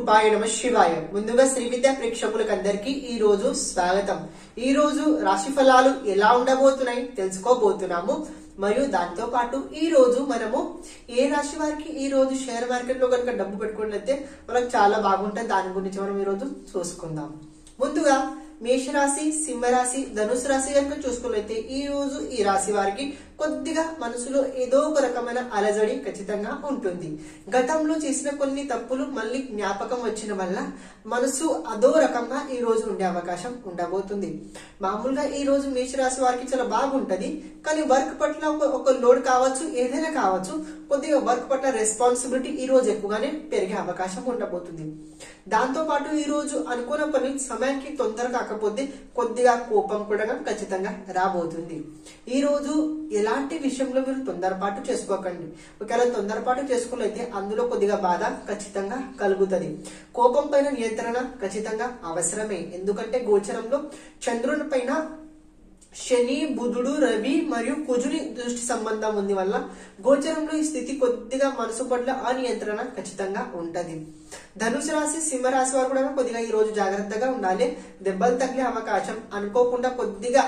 రూపాయ నమ శివాయ ముందుగా శ్రీ విద్యా ప్రేక్షకులకు అందరికీ ఈ రోజు స్వాగతం ఈ రోజు రాశి ఫలాలు ఎలా ఉండబోతున్నాయి తెలుసుకోబోతున్నాము మరియు దాంతో పాటు ఈ రోజు మనము ఏ రాశి వారికి ఈ రోజు షేర్ మార్కెట్ లో కనుక డబ్బు పెట్టుకున్నట్లయితే మనకు చాలా బాగుంటుంది దాని గురించి మనం ఈ రోజు చూసుకుందాం ముందుగా మేషరాశి సింహరాశి ధనుసు రాశి కనుక చూసుకున్నట్లయితే ఈ రోజు ఈ రాశి వారికి కొద్దిగా మనసులో ఏదో ఒక రకమైన అలజడి ఖచ్చితంగా ఉంటుంది గతంలో చేసిన కొన్ని తప్పులు మళ్ళీ జ్ఞాపకం వచ్చిన వల్ల మనసు అదో రకంగా ఈ రోజు ఉండే అవకాశం ఉండబోతుంది మామూలుగా ఈ రోజు మేషరాశి వారికి చాలా బాగుంటది కానీ వర్క్ పట్ల ఒక- ఒక లోడ్ కావచ్చు ఏదైనా కావచ్చు కొద్దిగా వర్క్ పట్ల రెస్పాన్సిబిలిటీ ఈ రోజు ఎక్కువగానే పెరిగే అవకాశం ఉండబోతుంది దాంతో పాటు ఈ రోజు అనుకున్న పని సమయానికి తొందర కాకపోతే కొద్దిగా కోపం కూడా ఖచ్చితంగా రాబోతుంది ఈ రోజు ఎలాంటి విషయంలో మీరు తొందరపాటు చేసుకోకండి ఒకవేళ తొందరపాటు చేసుకోలేతే అందులో కొద్దిగా బాధ ఖచ్చితంగా కలుగుతుంది కోపం పైన నియంత్రణ ఖచ్చితంగా అవసరమే ఎందుకంటే గోచరంలో చంద్రుని పైన శని బుధుడు రవి మరియు కుజుని దృష్టి సంబంధం ఉంది వల్ల గోచరంలో ఈ స్థితి కొద్దిగా మనసు పట్ల అనియంత్రణ ఖచ్చితంగా ఉంటది ధనుసు రాశి సింహరాశి వారు కూడా కొద్దిగా ఈ రోజు జాగ్రత్తగా ఉండాలి దెబ్బలు తగిలే అవకాశం అనుకోకుండా కొద్దిగా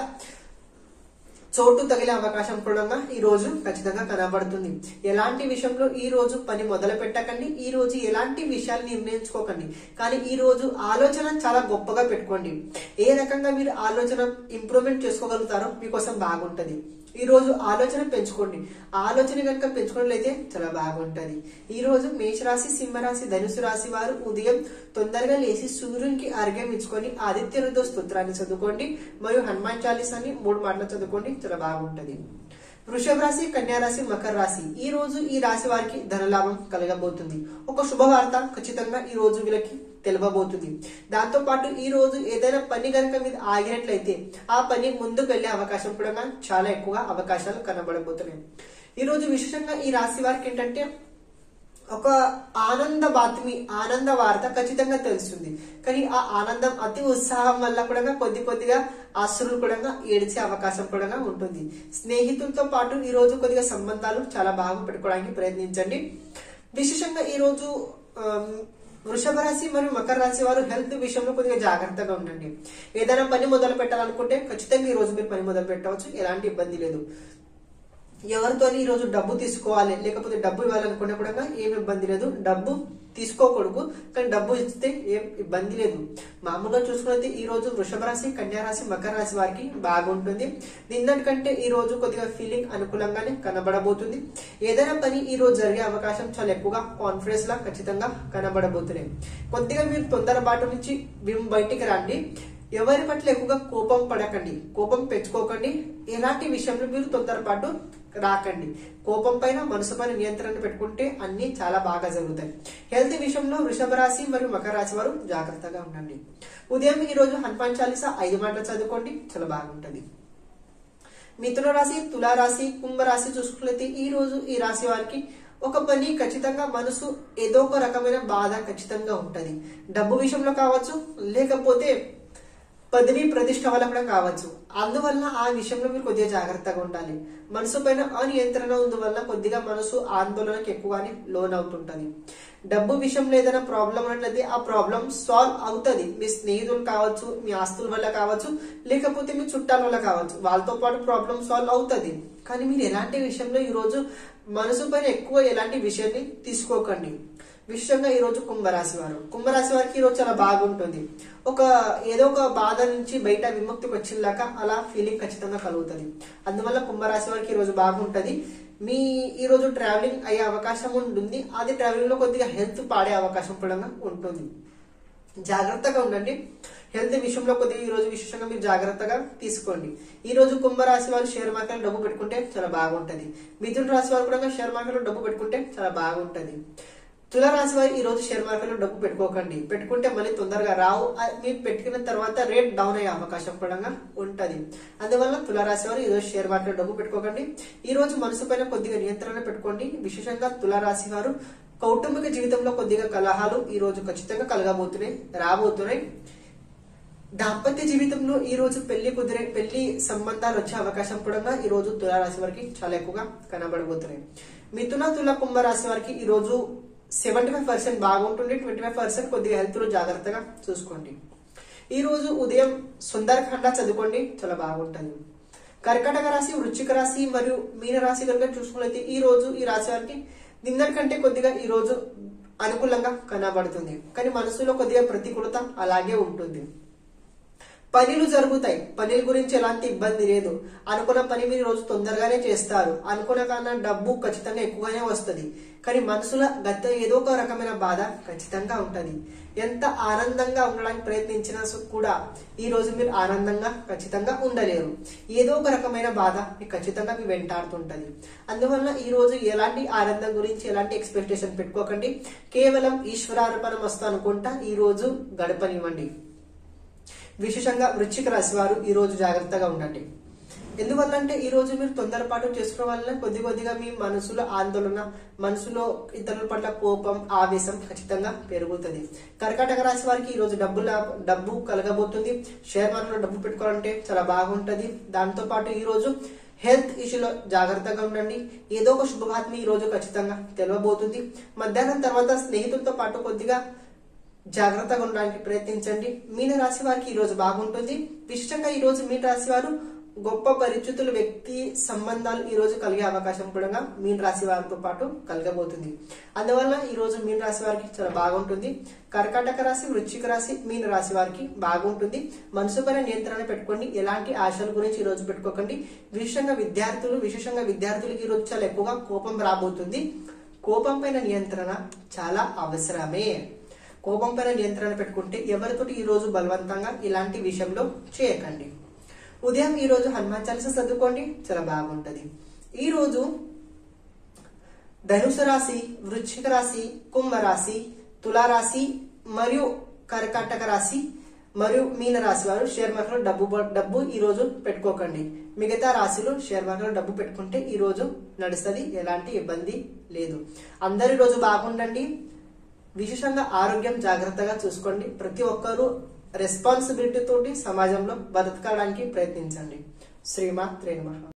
చోటు తగిలే అవకాశం కూడా ఈ రోజు ఖచ్చితంగా కనబడుతుంది ఎలాంటి విషయంలో ఈ రోజు పని మొదలు పెట్టకండి ఈ రోజు ఎలాంటి విషయాలు నిర్ణయించుకోకండి కానీ ఈ రోజు ఆలోచన చాలా గొప్పగా పెట్టుకోండి ఏ రకంగా మీరు ఆలోచన ఇంప్రూవ్మెంట్ చేసుకోగలుగుతారో మీకోసం బాగుంటది ఈ రోజు ఆలోచన పెంచుకోండి ఆలోచన కనుక పెంచుకున్నట్లయితే చాలా బాగుంటది ఈ రోజు మేషరాశి సింహరాశి ధనుసు రాశి వారు ఉదయం తొందరగా లేచి సూర్యునికి అర్ఘ్యం ఇచ్చుకొని ఆదిత్య హృదయ స్తోత్రాన్ని చదువుకోండి మరియు హనుమాన్ చాలీసాని మూడు మాటలు చదువుకోండి చాలా బాగుంటది వృషభ రాశి కన్యా రాశి మకర రాశి ఈ రోజు ఈ రాశి వారికి ధనలాభం కలగబోతుంది ఒక శుభవార్త ఖచ్చితంగా ఈ రోజు వీళ్ళకి తెలవబోతుంది దాంతో పాటు ఈ రోజు ఏదైనా పని కనుక మీద ఆగినట్లయితే ఆ పని ముందుకు వెళ్లే అవకాశం కూడా చాలా ఎక్కువగా అవకాశాలు కనబడబోతున్నాయి ఈ రోజు విశేషంగా ఈ రాశి వారికి ఏంటంటే ఒక ఆనంద బాత్మి ఆనంద వార్త ఖచ్చితంగా తెలుస్తుంది కానీ ఆ ఆనందం అతి ఉత్సాహం వల్ల కూడా కొద్ది కొద్దిగా అసురులు కూడా ఏడిచే అవకాశం కూడా ఉంటుంది స్నేహితులతో పాటు ఈ రోజు కొద్దిగా సంబంధాలు చాలా బాగా పెట్టుకోవడానికి ప్రయత్నించండి విశేషంగా ఈ రోజు ఆమ్, వృషభ రాశి మరియు మకర రాశి వారు హెల్త్ విషయంలో కొద్దిగా జాగ్రత్తగా ఉండండి ఏదైనా పని మొదలు పెట్టాలనుకుంటే ఖచ్చితంగా ఈ రోజు మీరు పని మొదలు పెట్టవచ్చు ఎలాంటి ఇబ్బంది లేదు ఎవరితో ఈ రోజు డబ్బు తీసుకోవాలి లేకపోతే డబ్బు ఇవ్వాలనుకున్నా కూడా ఏం ఇబ్బంది లేదు డబ్బు తీసుకోకూడదు కానీ డబ్బు ఇస్తే ఏం ఇబ్బంది లేదు మామూలుగా చూసుకున్నైతే ఈ రోజు వృషభ రాశి కన్యా రాశి మకర రాశి వారికి బాగుంటుంది నిన్నటికంటే ఈ రోజు కొద్దిగా ఫీలింగ్ అనుకూలంగానే కనబడబోతుంది ఏదైనా పని ఈ రోజు జరిగే అవకాశం చాలా ఎక్కువగా కాన్ఫిడెన్స్ లా ఖచ్చితంగా కనబడబోతున్నాయి కొద్దిగా మీరు తొందరపాటు నుంచి మేము బయటికి రండి ఎవరి పట్ల ఎక్కువగా కోపం పడకండి కోపం పెంచుకోకండి ఎలాంటి విషయంలో మీరు తొందరపాటు రాకండి కోపం పైన మనసు పైన నియంత్రణ పెట్టుకుంటే అన్ని చాలా బాగా జరుగుతాయి హెల్త్ విషయంలో వృషభ రాశి మరియు మకర రాశి వారు జాగ్రత్తగా ఉండండి ఉదయం ఈ రోజు హనుమాన్ చాలీసా ఐదు మాటలు చదువుకోండి చాలా బాగుంటది మిథున రాశి తులారాశి కుంభరాశి చూసుకున్నట్లయితే ఈ రోజు ఈ రాశి వారికి ఒక పని ఖచ్చితంగా మనసు ఏదో ఒక రకమైన బాధ ఖచ్చితంగా ఉంటది డబ్బు విషయంలో కావచ్చు లేకపోతే పదవి ప్రతిష్ట వల్ల కూడా కావచ్చు అందువల్ల ఆ విషయంలో మీరు కొద్దిగా జాగ్రత్తగా ఉండాలి మనసు పైన అనియంత్రణ వల్ల కొద్దిగా మనసు ఆందోళనకి ఎక్కువగానే లోన్ అవుతుంటది డబ్బు విషయంలో ఏదైనా ప్రాబ్లం ఉన్నట్లయితే ఆ ప్రాబ్లం సాల్వ్ అవుతుంది మీ స్నేహితులు కావచ్చు మీ ఆస్తుల వల్ల కావచ్చు లేకపోతే మీ చుట్టాల వల్ల కావచ్చు వాళ్ళతో పాటు ప్రాబ్లం సాల్వ్ అవుతుంది కానీ మీరు ఎలాంటి విషయంలో ఈ రోజు మనసు పైన ఎక్కువ ఎలాంటి విషయాన్ని తీసుకోకండి విషయంగా ఈ రోజు కుంభరాశి వారు కుంభరాశి వారికి ఈ రోజు చాలా బాగుంటుంది ఒక ఏదో ఒక బాధ నుంచి బయట విముక్తికి వచ్చిందాక అలా ఫీలింగ్ ఖచ్చితంగా కలుగుతుంది అందువల్ల కుంభరాశి వారికి ఈ రోజు బాగుంటది మీ ఈ రోజు ట్రావెలింగ్ అయ్యే అవకాశం ఉంటుంది అది ట్రావెలింగ్ లో కొద్దిగా హెల్త్ పాడే అవకాశం కూడా ఉంటుంది జాగ్రత్తగా ఉండండి హెల్త్ విషయంలో కొద్దిగా ఈ రోజు విశేషంగా మీరు జాగ్రత్తగా తీసుకోండి ఈ రోజు కుంభరాశి వారు షేర్ మార్కెట్ డబ్బు పెట్టుకుంటే చాలా బాగుంటది మిథున రాశి వారు కూడా షేర్ మార్కెట్ లో డబ్బు పెట్టుకుంటే చాలా బాగుంటది తులారాశి వారు ఈ రోజు షేర్ మార్కెట్ లో డబ్బు పెట్టుకోకండి పెట్టుకుంటే మళ్ళీ తొందరగా రావు ఆ మీరు పెట్టుకున్న తర్వాత రేట్ డౌన్ అయ్యే అవకాశం కూడా ఉంటది అందువల్ల తులారాశి వారు ఈ రోజు షేర్ మార్కెట్ లో డబ్బు పెట్టుకోకండి ఈ రోజు మనసు పైన కొద్దిగా నియంత్రణ పెట్టుకోండి విశేషంగా తులారాశి వారు కౌటుంబిక జీవితంలో కొద్దిగా కలహాలు ఈ రోజు ఖచ్చితంగా కలగబోతున్నాయి రాబోతున్నాయి దాంపత్య జీవితంలో ఈ రోజు పెళ్లి కుదిరే పెళ్లి సంబంధాలు వచ్చే అవకాశం కూడా ఈ రోజు తులారాశి వారికి చాలా ఎక్కువగా కనబడబోతున్నాయి మిథున తుల కుంభ రాశి వారికి ఈ రోజు సెవెంటీ ఫైవ్ పర్సెంట్ బాగుంటుంది ట్వంటీ ఫైవ్ పర్సెంట్ కొద్దిగా హెల్త్ లో జాగ్రత్తగా చూసుకోండి ఈ రోజు ఉదయం సుందరఖండ చదువుకోండి చాలా బాగుంటుంది కర్కటక రాశి వృశ్చిక రాశి మరియు మీన రాశి కనుక చూసుకున్నట్లయితే ఈ రోజు ఈ రాశి వారికి నిన్నటికంటే కొద్దిగా ఈ రోజు అనుకూలంగా కనబడుతుంది కానీ మనసులో కొద్దిగా ప్రతికూలత అలాగే ఉంటుంది పనులు జరుగుతాయి పనుల గురించి ఎలాంటి ఇబ్బంది లేదు అనుకున్న పని మీరు రోజు తొందరగానే చేస్తారు అనుకున్న కన్నా డబ్బు ఖచ్చితంగా ఎక్కువగానే వస్తుంది కానీ మనసులో గత ఏదో ఒక రకమైన బాధ ఖచ్చితంగా ఉంటది ఎంత ఆనందంగా ఉండడానికి ప్రయత్నించినా సు- కూడా ఈ రోజు మీరు ఆనందంగా ఖచ్చితంగా ఉండలేరు ఏదో ఒక రకమైన బాధ మీకు ఖచ్చితంగా మీ వెంటాడుతుంటది అందువల్ల ఈ రోజు ఎలాంటి ఆనందం గురించి ఎలాంటి ఎక్స్పెక్టేషన్ పెట్టుకోకండి కేవలం ఈశ్వరార్పణ వస్తూ అనుకుంటా ఈ రోజు గడపనివ్వండి విశేషంగా వృశ్చిక రాశి వారు ఈ రోజు జాగ్రత్తగా ఉండండి ఎందువల్లంటే ఈ రోజు మీరు తొందరపాటు చేసుకోవడం వల్ల కొద్ది కొద్దిగా మీ మనసులో ఆందోళన మనసులో ఇతరుల పట్ల కోపం ఆవేశం ఖచ్చితంగా పెరుగుతుంది కర్కాటక రాశి వారికి ఈ రోజు డబ్బు లాభ- డబ్బు కలగబోతుంది షేర్ మార్కెట్ లో డబ్బు పెట్టుకోవాలంటే చాలా బాగుంటది దాంతో పాటు ఈ రోజు హెల్త్ ఇష్యూలో జాగ్రత్తగా ఉండండి ఏదో ఒక శుభవార్తని ఈ రోజు ఖచ్చితంగా తెలియబోతుంది మధ్యాహ్నం తర్వాత స్నేహితులతో పాటు కొద్దిగా జాగ్రత్తగా ఉండడానికి ప్రయత్నించండి మీన రాశి వారికి ఈ రోజు బాగుంటుంది విశిష్టంగా ఈ రోజు మీన రాశి వారు గొప్ప పరిచితులు వ్యక్తి సంబంధాలు ఈ రోజు కలిగే అవకాశం కూడా మీన రాశి వారితో పాటు కలగబోతుంది అందువల్ల ఈ రోజు మీన రాశి వారికి చాలా బాగుంటుంది కర్కాటక రాశి వృశ్చిక రాశి మీన రాశి వారికి బాగుంటుంది మనసుపైన నియంత్రణ పెట్టుకోండి ఎలాంటి ఆశల గురించి ఈ రోజు పెట్టుకోకండి విశేషంగా విద్యార్థులు విశేషంగా విద్యార్థులకి ఈ రోజు చాలా ఎక్కువగా కోపం రాబోతుంది కోపం పైన నియంత్రణ చాలా అవసరమే కోపం పైన నియంత్రణ పెట్టుకుంటే ఎవరితోటి ఈ రోజు బలవంతంగా ఇలాంటి విషయంలో చేయకండి ఉదయం ఈ రోజు హనుమాన్ చాలీస చదువుకోండి చాలా బాగుంటది ఈ రోజు ధనుసు రాశి వృశ్చిక రాశి కుంభ రాశి తులారాశి మరియు కర్కాటక రాశి మరియు మీన రాశి వారు షేర్ మార్కెట్ లో డబ్బు డబ్బు ఈ రోజు పెట్టుకోకండి మిగతా రాశిలో షేర్ మార్కెట్ లో డబ్బు పెట్టుకుంటే ఈ రోజు నడుస్తుంది ఎలాంటి ఇబ్బంది లేదు అందరి రోజు బాగుండండి విశేషంగా ఆరోగ్యం జాగ్రత్తగా చూసుకోండి ప్రతి ఒక్కరూ రెస్పాన్సిబిలిటీ తోటి సమాజంలో బతకడానికి ప్రయత్నించండి శ్రీమాత్రే నమః